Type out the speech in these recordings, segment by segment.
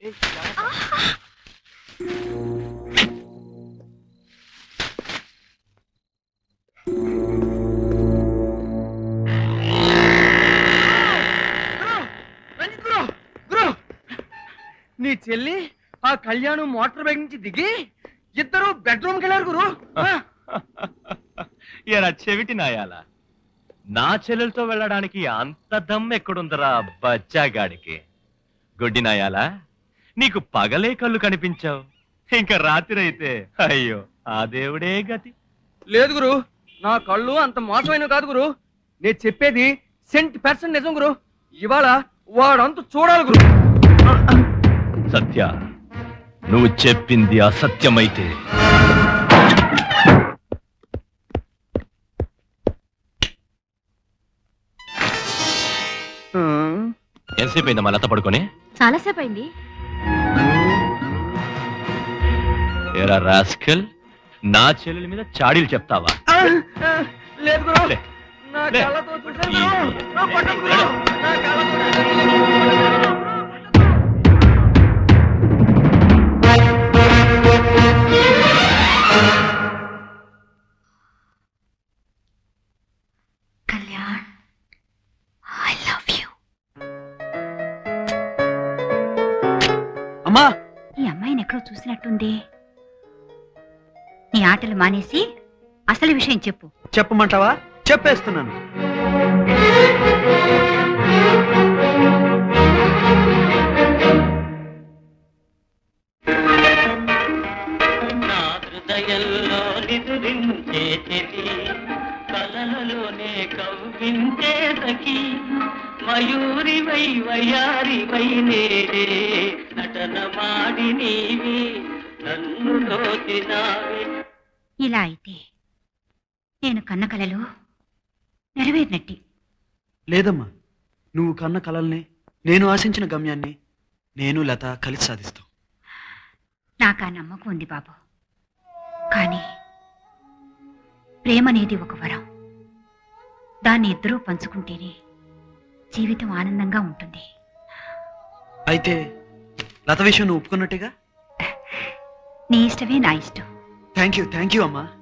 రంజిత్ గురు గురు నీ చెల్లి ఆ కళ్యాణం మోటార్ బైక్ నుంచి దిగి ఇద్దరు బెడ్రూమ్కి వెళ్ళారు గురు ఆ, ఎరా చెవిటి నాయాల నా చెల్లెలతో వెళ్ళడానికి అంత దమ్ ఎక్కడుందరా బచ్చాగాడికి గుడ్డి నాయాల నీకు పగలే కళ్ళు కనిపించావు ఇంకా రాత్రి అయితే అయ్యో ఆ దేవుడే గతి లేదు గురు నా కళ్ళు అంత మోసమైన కాదు గురు నేను చెప్పేది సెంట్ పర్సెంట్ నిజం గురు ఇవాళ వాడంతా చూడాలి గురు సత్య నువ్వు చెప్పింది అసత్యమైతే ఎంతసేపు అయిందా మా లత పడుకొని చాలాసేపు అయింది ఎరా రాస్కల్ నా చెల్లెల మీద చాడీలు చెప్తావా ఆ, ఆ, లేదు గురు లే. నా లే. కళ్ళతో చూశాను ఈ- గురు. నా పట్టదు గురు. నా కళ్ళతో చూశాను. కళ్యాణ్ ఐ లవ్ యూ అమ్మా ఈ అమ్మాయిని ఎక్కడో చూసినట్టుంది నీ ఆటలు మానేసి అసలు విషయం చెప్పు చెప్పమంటావా చెప్పేస్తున్నాను నా హృదయంలో నిదురించే చెలి కలలలోనే కవ్వించే సఖి మయూరి వై వయారి వై నేడే నటన మాడి నీవి నన్ను దోచినావి ఇలా అయితే నేను కన్న కలలు నెరవేరినట్టి లేదమ్మా నువ్వు కన్న కలల్ని నేను ఆశించిన గమ్యాన్ని నేను లత కలిసి సాధిస్తాం నాకు ఆ నమ్మకం ఉంది బాబు కానీ ప్రేమ అనేది ఒక వరం దాన్ని ఇద్దరూ పంచుకుంటేనే జీవితం ఆనందంగా ఉంటుంది అయితే లత విషయం నువ్వు ఒప్పుకున్నట్టుగా నీ ఇష్టమే నా ఇష్టం థ్యాంక్ యూ థ్యాంక్ యూ అమ్మా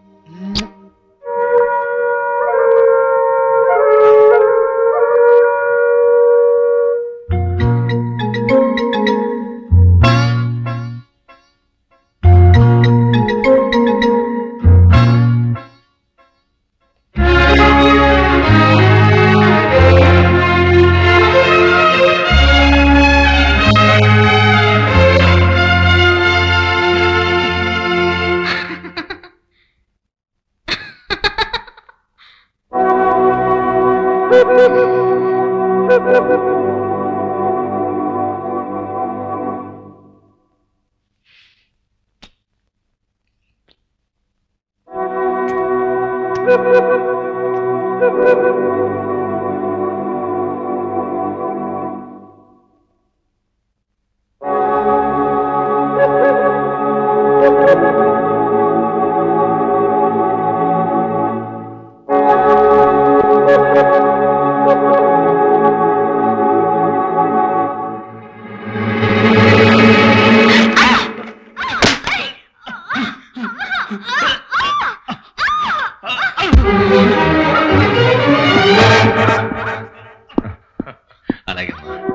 అలాగే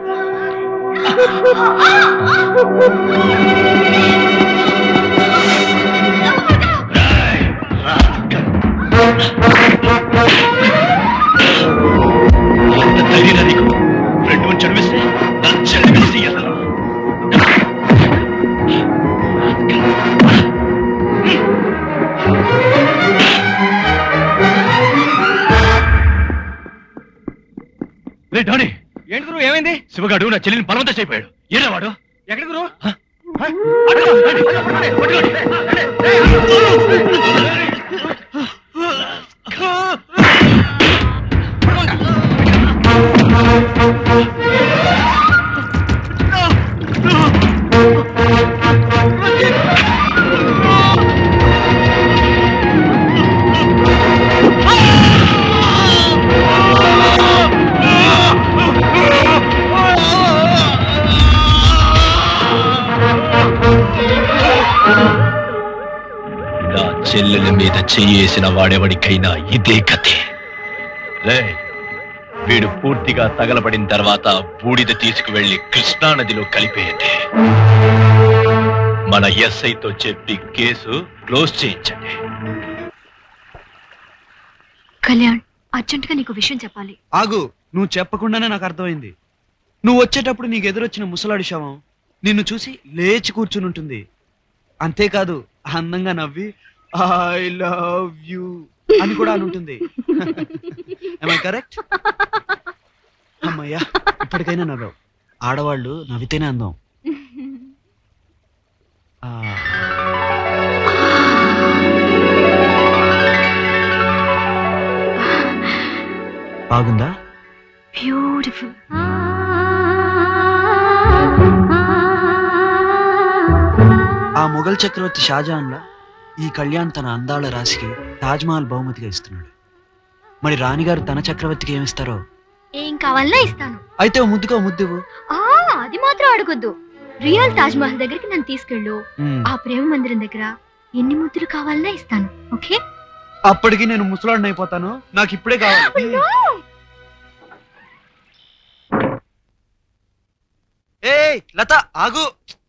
ఎంత ధైర్యం రా నీకు ఫ్రెండ్ అని చదివిస్తే నా చెల్లి కలిసి రే డానీ ఏంటి గురు ఏమైంది శివగాడు నా చెల్లిని బలవంతం అయిపోయాడు ఏరా వాడు ఎక్కడి గురు ఆ చెల్లెల మీద చెయ్యేసిన వాడెవడికైనా ఇదే కథే రే వీడు పూర్తిగా తగలబడిన తర్వాత బూడిద తీసుకువెళ్లి కృష్ణానదిలో కలిపేయండి మన ఎస్ఐతో చెప్పి కేసు క్లోజ్ చేయించండి కళ్యాణ్ అర్జెంటుగా నీకు విషయం చెప్పాలి ఆగు నువ్వు చెప్పకుండానే నాకు అర్థమైంది నువ్వు వచ్చేటప్పుడు నీకు ఎదురొచ్చిన ముసలాడి శవం నిన్ను చూసి లేచి కూర్చుని ఉంటుంది అంతేకాదు అందంగా నవ్వి ఐ లవ్ యూ అని కూడా అని ఉంటుంది కరెక్ట్ అమ్మయ్యా ఇప్పటికైనా నవ్వావు ఆడవాళ్ళు నవ్వితేనే అందం ఆ, బాగుందా బ్యూటిఫుల్ ఆ మొఘల్ చక్రవర్తి షాజహాన్లా ఈ కళ్యాణ్ తన అందాల రాశికి తాజ్మహల్ బహుమతిగా ఇస్తున్నాడు మరి రాణిగారు తన చక్రవర్తికి ఏమిస్తారో ఏం కావాలన్నా ఇస్తాను అయితే ఓ ముద్దుగా ఓ ముద్దువు ఆ అది మాత్రం అడగొద్దు రియల్ తాజ్ మహల్ దగ్గరికి నన్ను తీసుకెళ్ళు ఉమ్, ఆ ప్రేమ మందిరం దగ్గర ఎన్ని ముద్దులు కావాలన్నా ఇస్తాను ఓకే అప్పటికి నేను ముసలాడిని అయిపోతాను నాకు ఇప్పుడే కావాలి ఏ లత ఆగు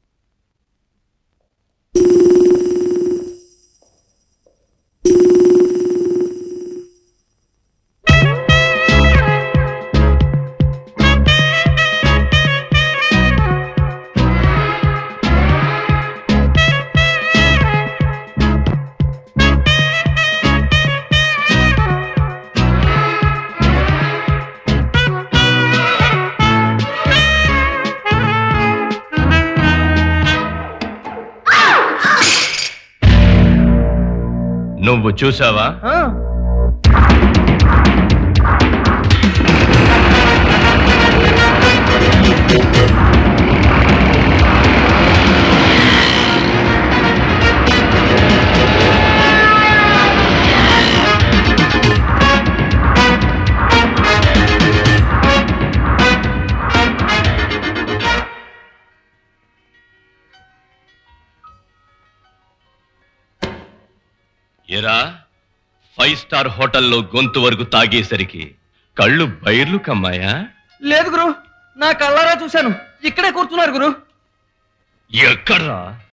నువ్వు చూసావా ఆ, ఎరా ఫైవ్ స్టార్ హోటల్లో గొంతు వరకు తాగేసరికి కళ్ళు బైర్లు కమ్మాయా లేదు గురు నా కళ్ళారా చూశాను ఇక్కడే కూర్చున్నారు గురు ఎక్కడ్రా